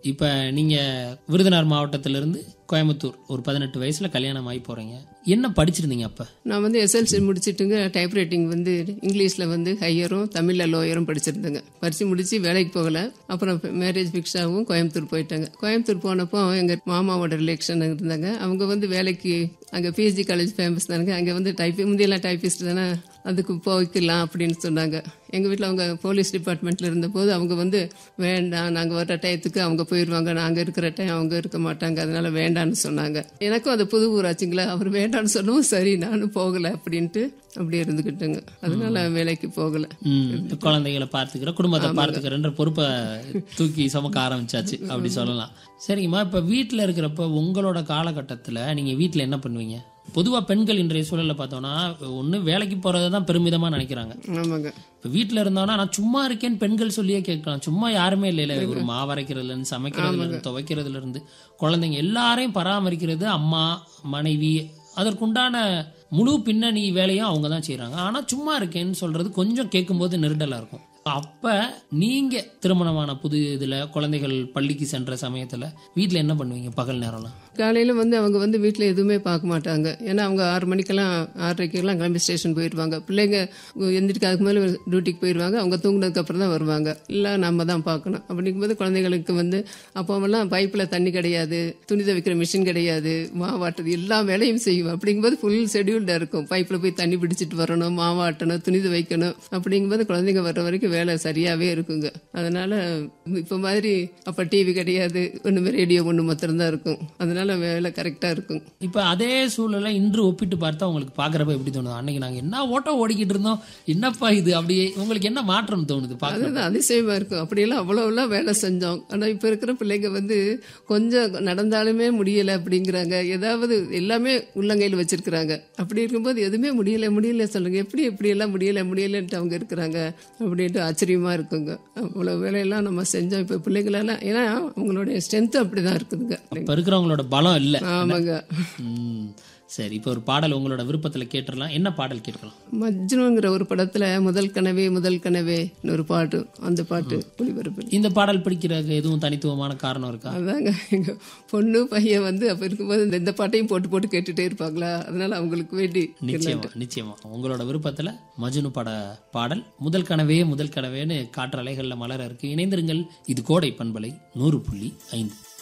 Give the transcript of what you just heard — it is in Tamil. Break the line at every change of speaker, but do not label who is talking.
இப்ப நீங்க விருதுநகர் மாவட்டத்திலிருந்து கோயம்புத்தூர் ஒரு பதினெட்டு வயசுல கல்யாணம் ஆகி போறீங்க என்ன படிச்சிருந்தீங்க அப்ப
நான் வந்து எஸ்எல்சி முடிச்சிட்டுங்க டைப் ரைட்டிங் வந்து இங்கிலீஷில் வந்து ஹையரும் தமிழில் லோயரும் படிச்சிருந்தேங்க படித்து முடித்து வேலைக்கு போகல அப்புறம் மேரேஜ் ஃபிக்ஸ் ஆகவும் கோயம்புத்தூர் போயிட்டாங்க கோயம்புத்தூர் போனப்போ எங்கள் மாமாவோட ரிலேஷன் இருந்தாங்க அவங்க வந்து வேலைக்கு அங்கே பிஎஸ்ஜி காலேஜ் ஃபேமஸ் தானுங்க அங்கே வந்து டைப் முந்தியெல்லாம் டைப்பிஸ்ட் தானே அதுக்கு போய்க்கலாம் அப்படின்னு சொன்னாங்க எங்கள் வீட்டில் அவங்க போலீஸ் டிபார்ட்மெண்ட்டில் இருந்தபோது அவங்க வந்து வேண்டாம் நாங்கள் வர டயத்துக்கு அவங்க போயிடுவாங்க நாங்கள் இருக்கிற டைம் அவங்க இருக்க மாட்டாங்க அதனால வேண்டான்னு சொன்னாங்க எனக்கும் அது புது ஊராச்சுங்களா அவர் வேண்டான்னு சொல்லவும் சரி நானும் போகலை அப்படின்ட்டு அப்படியே இருந்துக்கிட்டேங்க அதனால வேலைக்கு போகலை
ம், குழந்தைகளை பார்த்துக்கிற குடும்பத்தை பார்த்துக்கிறன்ற பொறுப்பை தூக்கி சுமக்க ஆரம்பிச்சாச்சு அப்படி சொல்லலாம் சரிங்கம்மா இப்ப வீட்ல இருக்கிறப்ப உங்களோட காலகட்டத்துல நீங்க வீட்ல என்ன பண்ணுவீங்க பொதுவா பெண்கள் இன்றைய சூழல்ல பார்த்தோம்னா ஒண்ணு வேலைக்கு போறதை தான் பெருமிதமா நினைக்கிறாங்க
ஆமாங்க
இப்ப வீட்ல இருந்தோம்னா நான் சும்மா இருக்கேன்னு பெண்கள் சொல்லியே கேட்கலாம் சும்மா யாருமே இல்லை இல்ல ஒரு மாவரைக்கிறதுல இருந்து சமைக்கிறதுல இருந்து துவைக்கிறதுல இருந்து குழந்தைங்க எல்லாரையும் பராமரிக்கிறது அம்மா மனைவி அதற்குண்டான முழு பின்னணி வேலையும் அவங்க தான் செய்றாங்க ஆனா சும்மா இருக்கேன்னு சொல்றது கொஞ்சம் கேட்கும்போது நெருடலா இருக்கும் அப்ப நீங்க திருமணமான புது இதுல குழந்தைகள் பள்ளிக்கு சென்ற சமயத்துல வீட்ல என்ன பண்ணுவீங்க பகல் நேரம்லாம்
காலையில் வந்து அவங்க வந்து வீட்டில் எதுவுமே பார்க்க மாட்டாங்க ஏன்னா அவங்க ஆறு மணிக்கெல்லாம் ஆறரைக்கெல்லாம் கிளம்பி ஸ்டேஷன் போயிடுவாங்க பிள்ளைங்க எந்திரிக்க அதுக்கு மேலே டியூட்டிக்கு போயிடுவாங்க அவங்க தூங்குனதுக்கு அப்புறம் தான் வருவாங்க இல்லை நம்ம தான் பார்க்கணும் அப்படிங்கும்போது குழந்தைங்களுக்கு வந்து அப்போவெல்லாம் பைப்பில் தண்ணி கிடையாது துணி துவைக்கிற மிஷின் கிடையாது மாவாட்டுறது எல்லா வேலையும் செய்யும் அப்படிங்கும்போது ஃபுல் ஷெடியூல்டாக இருக்கும் பைப்பில் போய் தண்ணி பிடிச்சிட்டு வரணும் மாவாட்டணும் துணி துவைக்கணும் அப்படிங்கும்போது குழந்தைங்க வர்ற வரைக்கும் வேலை சரியாகவே இருக்குங்க அதனால இப்போ மாதிரி அப்போ டிவி கிடையாது ஒன்றுமே ரேடியோ ஒன்று மாத்திரம் தான் இருக்கும் அதனால வேலை கரெக்டாக இருக்கும்
இப்ப அதே சூழலை இன்று ஒப்பிட்டு பார்த்தா உங்களுக்கு பாக்குறப்ப எப்படி தோணுது அன்னைக்கு நாங்க என்ன ஓட்டம் ஓடிக்கிட்டு இருந்தோம் என்னப்பா இது அப்படியே உங்களுக்கு என்ன மாற்றம் தோணுது பாக்குறது
அதுதான் அதிசயமா இருக்கும் அப்படியெல்லாம் அவ்வளோலாம் வேலை செஞ்சோம் ஆனால் இப்போ இருக்கிற பிள்ளைங்க வந்து கொஞ்சம் நடந்தாலுமே முடியலை அப்படிங்கிறாங்க ஏதாவது எல்லாமே உள்ளங்கையில் வச்சிருக்கிறாங்க அப்படி இருக்கும்போது எதுவுமே முடியல முடியல சொல்லுங்க எப்படி இப்படியெல்லாம் முடியல முடியலன்ட்டு அவங்க இருக்கிறாங்க அப்படின்ட்டு ஆச்சரியமா இருக்குங்க அவ்வளோ வேலையெல்லாம் நம்ம செஞ்சோம் இப்போ பிள்ளைங்களெல்லாம் ஏன்னா அவங்களுடைய ஸ்ட்ரென்த் அப்படிதான் இருக்குதுங்க
இப்ப இருக்கிறவங்களோட பலம் இல்ல
ஆமாங்க
ம், சரி இப்ப ஒரு பாடல் உங்களோட விருப்பத்துல கேட்டுடலாம் என்ன பாடல் கேட்கலாம்
மஜ்னுங்கிற ஒரு படத்துல முதல் கனவே முதல் கனவே ஒரு பாட்டு அந்த பாட்டு ஒளிபரப்பு
இந்த பாடல் பிடிக்கிறதுக்கு எதுவும் தனித்துவமான காரணம் இருக்கா
அதாங்க எங்க பொண்ணு பையன் வந்து அப்ப இருக்கும்போது இந்த- இந்த பாட்டையும் போட்டு போட்டு கேட்டுட்டே இருப்பாங்களா அதனால அவங்களுக்கு வேண்டி
நிச்சயமா நிச்சயமா உங்களோட விருப்பத்துல மஜ்னு பட பாடல் முதல் கனவே முதல் கனவேன்னு காற்று அலைகள்ல மலர இருக்கு இணைந்திருங்கள் இது கோடை பண்பலை நூறு புள்ளி ஐந்து